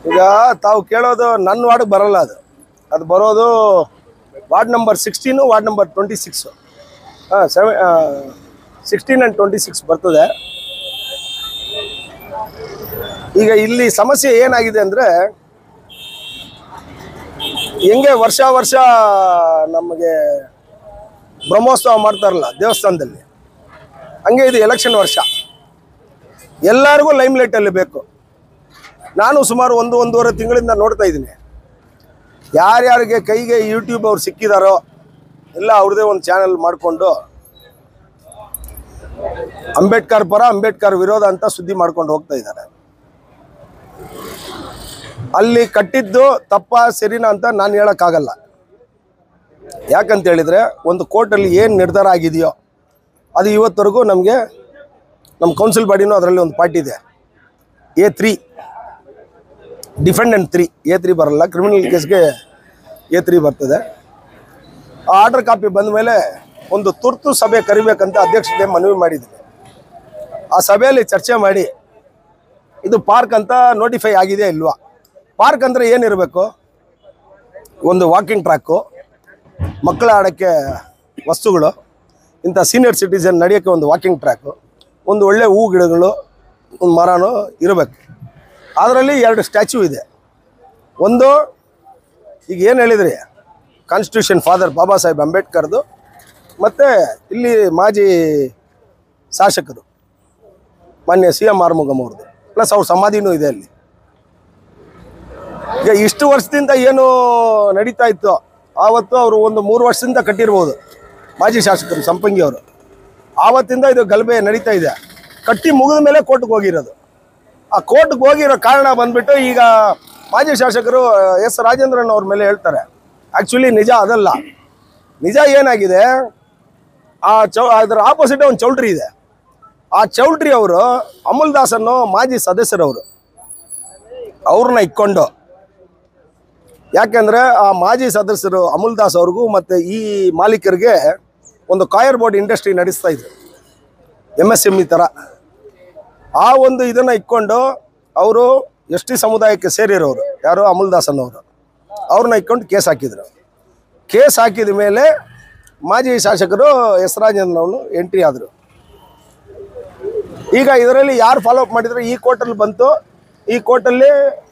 ಈಗ ತಾವು ಕೇಳೋದು ನನ್ನ ವಾರ್ಡ್ಗೆ ಬರಲ್ಲ ಅದು ಅದು ಬರೋದು ward number sixteen ward number twenty six ಹಾಂ ಸೆವೆ ಸಿಕ್ಸ್ಟೀನ್ ಆ್ಯಂಡ್ ಟ್ವೆಂಟಿ ಸಿಕ್ಸ್ ಬರ್ತದೆ ಈಗ ಇಲ್ಲಿ ಸಮಸ್ಯೆ ಏನಾಗಿದೆ ಅಂದರೆ ಹೆಂಗೆ ವರ್ಷ ವರ್ಷ ನಮಗೆ ಬ್ರಹ್ಮೋತ್ಸವ ಮಾಡ್ತಾರಲ್ಲ ದೇವಸ್ಥಾನದಲ್ಲಿ ಹಂಗೆ ಇದು ಎಲೆಕ್ಷನ್ ವರ್ಷ ಎಲ್ಲರಿಗೂ ಲೈಮ್ ಲೈಟಲ್ಲಿ ಬೇಕು ನಾನು ಸುಮಾರು ಒಂದು ಒಂದೂವರೆ ತಿಂಗಳಿಂದ ನೋಡ್ತಾ ಇದ್ದೀನಿ ಯಾರ್ಯಾರಿಗೆ ಕೈಗೆ ಯೂಟ್ಯೂಬ್ ಅವ್ರು ಸಿಕ್ಕಿದಾರೋ ಎಲ್ಲ ಅವ್ರದ್ದೇ ಒಂದು ಚಾನೆಲ್ ಮಾಡಿಕೊಂಡು ಅಂಬೇಡ್ಕರ್ ಪರ ಅಂಬೇಡ್ಕರ್ ವಿರೋಧ ಅಂತ ಸುದ್ದಿ ಮಾಡ್ಕೊಂಡು ಹೋಗ್ತಾ ಇದ್ದಾರೆ ಅಲ್ಲಿ ಕಟ್ಟಿದ್ದು ತಪ್ಪ ಸರಿನಾ ಅಂತ ನಾನು ಹೇಳೋಕ್ಕಾಗಲ್ಲ ಯಾಕಂತ ಹೇಳಿದರೆ ಒಂದು ಕೋರ್ಟಲ್ಲಿ ಏನು ನಿರ್ಧಾರ ಆಗಿದೆಯೋ ಅದು ಇವತ್ತರೆಗೂ ನಮಗೆ ನಮ್ಮ ಕೌನ್ಸಿಲ್ ಬಾಡಿನೂ ಅದರಲ್ಲಿ ಒಂದು ಪಾರ್ಟಿ ಇದೆ A three defendant three A three ಬರಲ್ಲ ಕ್ರಿಮಿನಲ್ ಕೇಸ್ಗೆ ಎ ತ್ರೀ ಬರ್ತದೆ ಆ ಆರ್ಡರ್ ಕಾಪಿ ಬಂದ ಮೇಲೆ ಒಂದು ತುರ್ತು ಸಭೆ ಕರಿಬೇಕಂತ ಅಧ್ಯಕ್ಷತೆ ಮನವಿ ಮಾಡಿದ್ದೀನಿ ಆ ಸಭೆಯಲ್ಲಿ ಚರ್ಚೆ ಮಾಡಿ ಇದು ಪಾರ್ಕ್ ಅಂತ ನೋಟಿಫೈ ಆಗಿದೆ ಇಲ್ವಾ ಪಾರ್ಕ್ ಅಂದರೆ ಏನಿರಬೇಕು ಒಂದು ವಾಕಿಂಗ್ ಟ್ರ್ಯಾಕು ಮಕ್ಕಳ ಆಡೋಕ್ಕೆ ವಸ್ತುಗಳು ಇಂಥ ಸೀನಿಯರ್ ಸಿಟಿಸನ್ ನಡೆಯೋಕ್ಕೆ ಒಂದು ವಾಕಿಂಗ್ ಟ್ರ್ಯಾಕು ಒಂದು ಒಳ್ಳೆ ಹೂ ಗಿಡಗಳು ಒಂದು ಮರನೂ ಇರಬೇಕು ಅದರಲ್ಲಿ ಎರಡು ಸ್ಟ್ಯಾಚ್ಯೂ ಇದೆ ಒಂದು ಈಗ ಏನು ಹೇಳಿದ್ರಿ ಕಾನ್ಸ್ಟಿಟ್ಯೂಷನ್ ಫಾದರ್ ಬಾಬಾ ಸಾಹೇಬ್ ಅಂಬೇಡ್ಕರ್ದು ಮತ್ತು ಇಲ್ಲಿ ಮಾಜಿ ಶಾಸಕರು ಮಾನ್ಯ ಸಿ ಎಂ ಆರ್ಮುಗಮ್ ಅವ್ರದ್ದು ಪ್ಲಸ್ ಅವ್ರ ಸಮಾಧಿನೂ ಇದೆ ಅಲ್ಲಿ ಈಗ ಇಷ್ಟು ವರ್ಷದಿಂದ ಏನು ನಡೀತಾ ಇತ್ತು ಆವತ್ತು ಅವರು ಒಂದು ಮೂರು ವರ್ಷದಿಂದ ಕಟ್ಟಿರ್ಬೋದು ಮಾಜಿ ಶಾಸಕರು ಸಂಪಂಗಿ ಅವರು ಆವತ್ತಿಂದ ಇದು ಗಲಭೆ ನಡೀತಾ ಇದೆ ಕಟ್ಟಿ ಮುಗಿದ ಮೇಲೆ ಕೋರ್ಟ್ಗೆ ಹೋಗಿರೋದು ಆ ಕೋರ್ಟ್ಗೆ ಹೋಗಿರೋ ಕಾರಣ ಬಂದ್ಬಿಟ್ಟು ಈಗ ಮಾಜಿ ಶಾಸಕರು ಎಸ್ ರಾಜೇಂದ್ರನ್ ಅವ್ರ ಮೇಲೆ ಹೇಳ್ತಾರೆ ಆ್ಯಕ್ಚುಲಿ ನಿಜ ಅದಲ್ಲ ನಿಜ ಏನಾಗಿದೆ ಆ ಚೌ ಅದರ ಆಪೋಸಿಟ್ ಒಂದು ಚೌಲ್ಟ್ರಿ ಇದೆ ಆ ಚೌಲ್ಟ್ರಿ ಅವರು ಅಮುಲ್ ದಾಸ್ ಅನ್ನೋ ಮಾಜಿ ಸದಸ್ಯರವರು ಅವ್ರನ್ನ ಇಟ್ಕೊಂಡು ಯಾಕೆಂದರೆ ಆ ಮಾಜಿ ಸದಸ್ಯರು ಅಮುಲ್ ದಾಸ್ ಅವ್ರಿಗೂ ಮತ್ತು ಈ ಮಾಲೀಕರಿಗೆ ಒಂದು ಕಾಯರ್ ಬೋರ್ಡ್ ಇಂಡಸ್ಟ್ರಿ ನಡೆಸ್ತಾ ಇದ್ರು ಎಮ್ ಎಸ್ ಎಮ್ ಇ ಥರ ಆ ಒಂದು ಇದನ್ನು ಇಟ್ಕೊಂಡು ಅವರು ಎಸ್ ಟಿ ಸಮುದಾಯಕ್ಕೆ ಸೇರಿರೋರು ಯಾರು ಅಮುಲ್ ದಾಸ್ ಅನ್ನೋರು ಅವ್ರನ್ನ ಇಟ್ಕೊಂಡು ಕೇಸ್ ಹಾಕಿದ್ರು ಕೇಸ್ ಹಾಕಿದ ಮೇಲೆ ಮಾಜಿ ಶಾಸಕರು ಎಸ್ ರಾಜೇಂದ್ರನವರು ಎಂಟ್ರಿ ಆದರು ಈಗ ಇದರಲ್ಲಿ ಯಾರು ಫಾಲೋ ಅಪ್ ಮಾಡಿದ್ರು ಈ ಕೋರ್ಟಲ್ಲಿ ಬಂತು ಈ ಕೋರ್ಟಲ್ಲಿ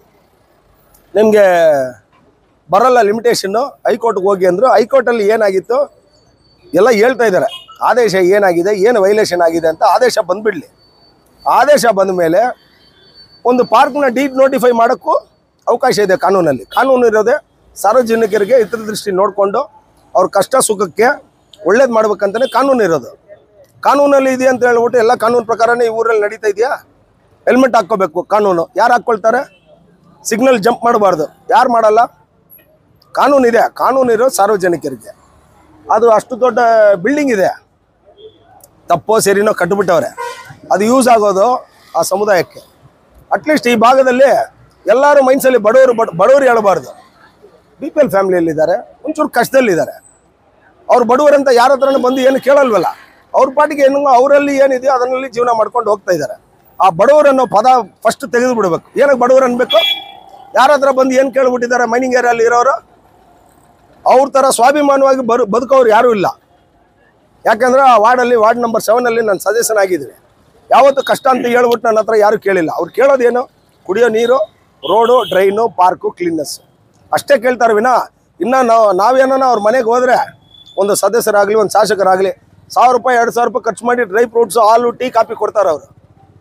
ನಿಮಗೆ ಬರಲ್ಲ ಲಿಮಿಟೇಷನ್ನು ಹೈಕೋರ್ಟ್ಗೆ ಹೋಗಿ ಅಂದರು ಹೈಕೋರ್ಟಲ್ಲಿ ಏನಾಗಿತ್ತು ಎಲ್ಲ ಹೇಳ್ತಾ ಇದ್ದಾರೆ ಆದೇಶ ಏನಾಗಿದೆ ಏನು ವೈಲೇಷನ್ ಆಗಿದೆ ಅಂತ ಆದೇಶ ಬಂದುಬಿಡಲಿ ಆದೇಶ ಬಂದ ಮೇಲೆ ಒಂದು ಪಾರ್ಕ್ನ ಡೀಟ್ ನೋಟಿಫೈ ಮಾಡೋಕ್ಕೂ ಅವಕಾಶ ಇದೆ ಕಾನೂನಲ್ಲಿ ಕಾನೂನು ಇರೋದೇ ಸಾರ್ವಜನಿಕರಿಗೆ ಹಿತದೃಷ್ಟಿ ನೋಡಿಕೊಂಡು ಅವ್ರ ಕಷ್ಟ ಸುಖಕ್ಕೆ ಒಳ್ಳೇದು ಮಾಡ್ಬೇಕಂತಲೇ ಕಾನೂನು ಇರೋದು ಕಾನೂನಲ್ಲಿ ಇದೆ ಅಂತ ಹೇಳ್ಬಿಟ್ಟು ಎಲ್ಲ ಕಾನೂನು ಪ್ರಕಾರನೇ ಈ ಊರಲ್ಲಿ ನಡೀತಾ ಇದೆಯಾ ಹೆಲ್ಮೆಟ್ ಹಾಕ್ಕೋಬೇಕು ಕಾನೂನು ಯಾರು ಹಾಕ್ಕೊಳ್ತಾರೆ ಸಿಗ್ನಲ್ ಜಂಪ್ ಮಾಡಬಾರ್ದು ಯಾರು ಮಾಡಲ್ಲ ಕಾನೂನು ಇದೆ ಕಾನೂನು ಇರೋ ಸಾರ್ವಜನಿಕರಿಗೆ ಅದು ಅಷ್ಟು ದೊಡ್ಡ ಬಿಲ್ಡಿಂಗ್ ಇದೆ ತಪ್ಪೋ ಸರಿನೋ ಕಟ್ಟಿಬಿಟ್ಟವ್ರೆ ಅದು ಯೂಸ್ ಆಗೋದು ಆ ಸಮುದಾಯಕ್ಕೆ ಅಟ್ಲೀಸ್ಟ್ ಈ ಭಾಗದಲ್ಲಿ ಎಲ್ಲರೂ ಮೈನ್ಸಲ್ಲಿ ಬಡವರು ಬಡ ಬಡವರು ಹೇಳಬಾರ್ದು ಬಿ ಪಿ ಎಲ್ ಫ್ಯಾಮಿಲಿಯಲ್ಲಿದ್ದಾರೆ ಒಂಚೂರು ಕಷ್ಟದಲ್ಲಿದ್ದಾರೆ ಅವ್ರು ಬಡವರಂತ ಯಾರ ಹತ್ರನೂ ಬಂದು ಏನು ಕೇಳಲ್ವಲ್ಲ ಅವ್ರ ಪಾಟಿಗೆ ಏನು ಅವರಲ್ಲಿ ಏನಿದೆಯೋ ಅದರಲ್ಲಿ ಜೀವನ ಮಾಡ್ಕೊಂಡು ಹೋಗ್ತಾ ಇದ್ದಾರೆ ಆ ಬಡವರು ಅನ್ನೋ ಪದ ಫಸ್ಟ್ ತೆಗೆದು ಬಿಡಬೇಕು ಏನಕ್ಕೆ ಬಡವರು ಅನ್ಬೇಕು ಯಾರ ಹತ್ರ ಬಂದು ಏನು ಕೇಳ್ಬಿಟ್ಟಿದ್ದಾರೆ ಮೈನಿಂಗ್ ಏರಿಯಲ್ಲಿ ಇರೋರು ಅವ್ರ ಥರ ಸ್ವಾಭಿಮಾನವಾಗಿ ಬರು ಬದುಕೋರು ಯಾರೂ ಇಲ್ಲ ಯಾಕಂದ್ರೆ ಆ ವಾರ್ಡಲ್ಲಿ ವಾರ್ಡ್ ನಂಬರ್ ಸೆವೆನಲ್ಲಿ ನಾನು ಸಜೆಷನ್ ಆಗಿದ್ದೀನಿ ಯಾವತ್ತು ಕಷ್ಟ ಅಂತ ಹೇಳ್ಬಿಟ್ಟು ನನ್ನ ಹತ್ರ ಯಾರೂ ಕೇಳಿಲ್ಲ ಅವ್ರು ಕೇಳೋದೇನು ಕುಡಿಯೋ ನೀರು ರೋಡು ಡ್ರೈನು ಪಾರ್ಕು ಕ್ಲೀನ್ನೆಸ್ ಅಷ್ಟೇ ಕೇಳ್ತಾರೆ ವಿನ ಇನ್ನು ನಾವು ನಾವೇನ ಅವ್ರ ಮನೆಗೆ ಹೋದರೆ ಒಂದು ಸದಸ್ಯರಾಗಲಿ ಒಂದು ಶಾಸಕರಾಗಲಿ ಸಾವಿರ ರೂಪಾಯಿ ಎರಡು ಸಾವಿರ ರೂಪಾಯಿ ಖರ್ಚು ಮಾಡಿ ಡ್ರೈ ಫ್ರೂಟ್ಸು ಹಾಲು ಟೀ ಕಾಫಿ ಕೊಡ್ತಾರೆ ಅವರು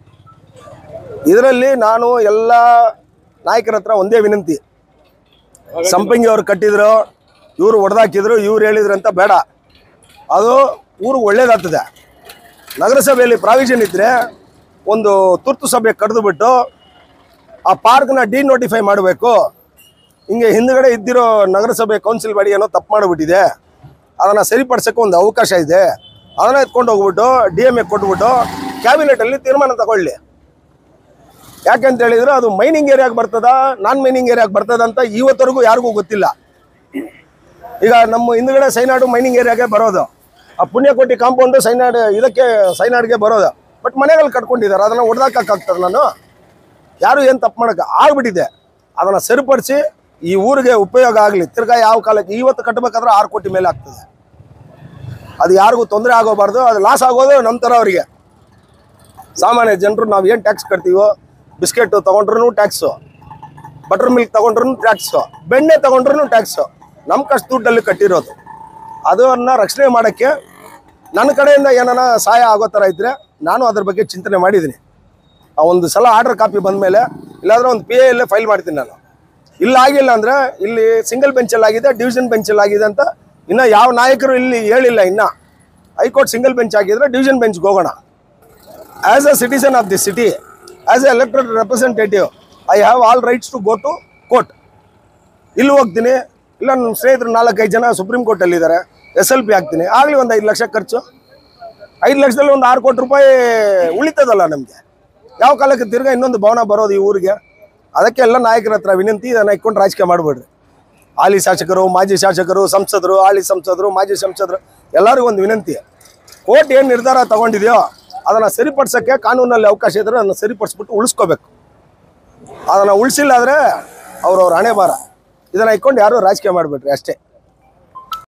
ಇದರಲ್ಲಿ ನಾನು ಎಲ್ಲ ನಾಯಕರ ಹತ್ರ ಒಂದೇ ವಿನಂತಿ ಸಂಪಂಗಿ ಅವ್ರು ಕಟ್ಟಿದ್ರು ಇವರು ಹೊಡೆದಾಕಿದ್ರು ಇವ್ರು ಹೇಳಿದ್ರು ಅಂತ ಬೇಡ ಅದು ಊರಿಗೆ ಒಳ್ಳೇದಾಗ್ತದೆ ನಗರಸಭೆಯಲ್ಲಿ ಪ್ರಾವಿಷನ್ ಇದ್ದರೆ ಒಂದು ತುರ್ತು ಸಭೆ ಕರೆದುಬಿಟ್ಟು ಆ ಪಾರ್ಕ್ನ ಡಿನೋಟಿಫೈ ಮಾಡಬೇಕು ಹಿಂಗೆ ಹಿಂದ್ಗಡೆ ಇದ್ದಿರೋ ನಗರಸಭೆ ಕೌನ್ಸಿಲ್ ಬಾಡಿ ಏನೋ ತಪ್ಪು ಮಾಡಿಬಿಟ್ಟಿದೆ ಅದನ್ನು ಸರಿಪಡಿಸೋಕ್ಕೆ ಒಂದು ಅವಕಾಶ ಇದೆ ಅದನ್ನು ಎತ್ಕೊಂಡು ಹೋಗ್ಬಿಟ್ಟು ಡಿ ಎಮ್ ಎ ಕೊಟ್ಬಿಟ್ಟು ಕ್ಯಾಬಿನೆಟಲ್ಲಿ ತೀರ್ಮಾನ ತಗೊಳ್ಳಿ ಯಾಕಂತ ಹೇಳಿದ್ರೆ ಅದು ಮೈನಿಂಗ್ ಏರಿಯಾಗೆ ಬರ್ತದ ನಾನ್ ಮೈನಿಂಗ್ ಏರಿಯಾಗೆ ಬರ್ತದ ಅಂತ ಇವತ್ತರೆಗೂ ಯಾರಿಗೂ ಗೊತ್ತಿಲ್ಲ ಈಗ ನಮ್ಮ ಹಿಂದ್ಗಡೆ ಸೈನಾಡು ಮೈನಿಂಗ್ ಏರಿಯಾಗೆ ಬರೋದು ಆ ಪುಣ್ಯಕೋಟಿ ಕಾಂಪೌಂಡು ಸೈನಾಡ್ ಇದಕ್ಕೆ ಸೈನಾಡ್ಗೆ ಬರೋದು ಬಟ್ ಮನೆಗಳು ಕಟ್ಕೊಂಡಿದ್ದಾರೆ ಅದನ್ನು ಹೊಡೆದಾಕಾಗ್ತದೆ ನಾನು ಯಾರು ಏನು ತಪ್ಪು ಮಾಡೋಕೆ ಆಗ್ಬಿಟ್ಟಿದೆ ಅದನ್ನು ಸರಿಪಡಿಸಿ ಈ ಊರಿಗೆ ಉಪಯೋಗ ಆಗಲಿ ತಿರ್ಗಾ ಯಾವ ಕಾಲಕ್ಕೆ ಇವತ್ತು ಕಟ್ಟಬೇಕಾದ್ರೆ ಆರು ಕೋಟಿ ಮೇಲೆ ಆಗ್ತದೆ ಅದು ಯಾರಿಗೂ ತೊಂದರೆ ಆಗೋಬಾರ್ದು ಅದು ಲಾಸ್ ಆಗೋದು ನಮ್ಮ ಥರ ಅವರಿಗೆ ಸಾಮಾನ್ಯ ಜನರು ನಾವು ಏನು ಟ್ಯಾಕ್ಸ್ ಕಟ್ತೀವೋ ಬಿಸ್ಕೆಟ್ ತೊಗೊಂಡ್ರು ಟ್ಯಾಕ್ಸು ಬಟರ್ ಮಿಲ್ಕ್ ತೊಗೊಂಡ್ರು ಟ್ಯಾಕ್ಸು ಬೆಣ್ಣೆ ತೊಗೊಂಡ್ರು ಟ್ಯಾಕ್ಸು ನಮ್ಮ ಕಷ್ಟ ದುಡ್ಡಲ್ಲಿ ಕಟ್ಟಿರೋದು ಅದನ್ನು ರಕ್ಷಣೆ ಮಾಡೋಕ್ಕೆ ನನ್ನ ಕಡೆಯಿಂದ ಏನಾನ ಸಹಾಯ ಆಗೋ ಥರ ಇದ್ದರೆ ನಾನು ಅದ್ರ ಬಗ್ಗೆ ಚಿಂತನೆ ಮಾಡಿದ್ದೀನಿ ಆ ಒಂದು ಸಲ ಆರ್ಡರ್ ಕಾಪಿ ಬಂದಮೇಲೆ ಇಲ್ಲಾಂದ್ರೆ ಒಂದು ಪಿ ಎಲ್ಲೇ ಫೈಲ್ ಮಾಡ್ತೀನಿ ನಾನು ಇಲ್ಲ ಆಗಿಲ್ಲ ಅಂದರೆ ಇಲ್ಲಿ ಸಿಂಗಲ್ ಬೆಂಚಲ್ಲಿ ಆಗಿದೆ ಡಿವಿಷನ್ ಬೆಂಚಲ್ಲಿ ಆಗಿದೆ ಅಂತ ಇನ್ನು ಯಾವ ನಾಯಕರು ಇಲ್ಲಿ ಹೇಳಿಲ್ಲ ಇನ್ನು ಹೈಕೋರ್ಟ್ ಸಿಂಗಲ್ ಬೆಂಚ್ ಆಗಿದ್ರೆ ಡಿವಿಷನ್ ಬೆಂಚ್ಗೆ ಹೋಗೋಣ as a citizen of the city as a elected representative I have all rights to go to court ಇಲ್ಲಿ ಹೋಗ್ತೀನಿ ಇಲ್ಲ ನನ್ನ ಸ್ನೇಹಿತರು ನಾಲ್ಕೈದು ಜನ ಸುಪ್ರೀಂ ಕೋರ್ಟಲ್ಲಿ ಇದ್ದಾರೆ ಎಸ್ ಎಲ್ ಪಿ ಹಾಕ್ತೀನಿ ಆಗಲಿ ಒಂದು ಐದು ಲಕ್ಷ ಖರ್ಚು ಐದು ಲಕ್ಷದಲ್ಲಿ ಒಂದು ಆರು ಕೋಟಿ ರೂಪಾಯಿ ಉಳಿತದಲ್ಲ ನಮಗೆ ಯಾವ ಕಾಲಕ್ಕೆ ತಿರ್ಗಾ ಇನ್ನೊಂದು ಭವನ ಬರೋದು ಈ ಊರಿಗೆ ಅದಕ್ಕೆ ಎಲ್ಲ ನಾಯಕರ ಹತ್ರ ವಿನಂತಿ ಇದನ್ನು ಇಟ್ಕೊಂಡು ರಾಜಕೀಯ ಮಾಡಬೇಡ್ರಿ ಹಾಲಿ ಶಾಸಕರು ಮಾಜಿ ಶಾಸಕರು ಸಂಸದರು ಹಾಲಿ ಸಂಸದರು ಮಾಜಿ ಸಂಸದರು ಎಲ್ಲರಿಗೂ ಒಂದು ವಿನಂತಿ ಕೋರ್ಟ್ ಏನು ನಿರ್ಧಾರ ತಗೊಂಡಿದೆಯೋ ಅದನ್ನು ಸರಿಪಡಿಸೋಕ್ಕೆ ಕಾನೂನಲ್ಲಿ ಅವಕಾಶ ಇದ್ದರೆ ಅದನ್ನು ಸರಿಪಡಿಸ್ಬಿಟ್ಟು ಉಳಿಸ್ಕೋಬೇಕು ಅದನ್ನು ಉಳಿಸಿಲ್ಲ ಆದರೆ ಅವ್ರವ್ರ ಹಣೆ ಬಾರ ಇದನ್ನು ಇಟ್ಕೊಂಡು ಯಾರೂ ರಾಜಕೀಯ ಮಾಡಿಬಿಟ್ರಿ ಅಷ್ಟೇ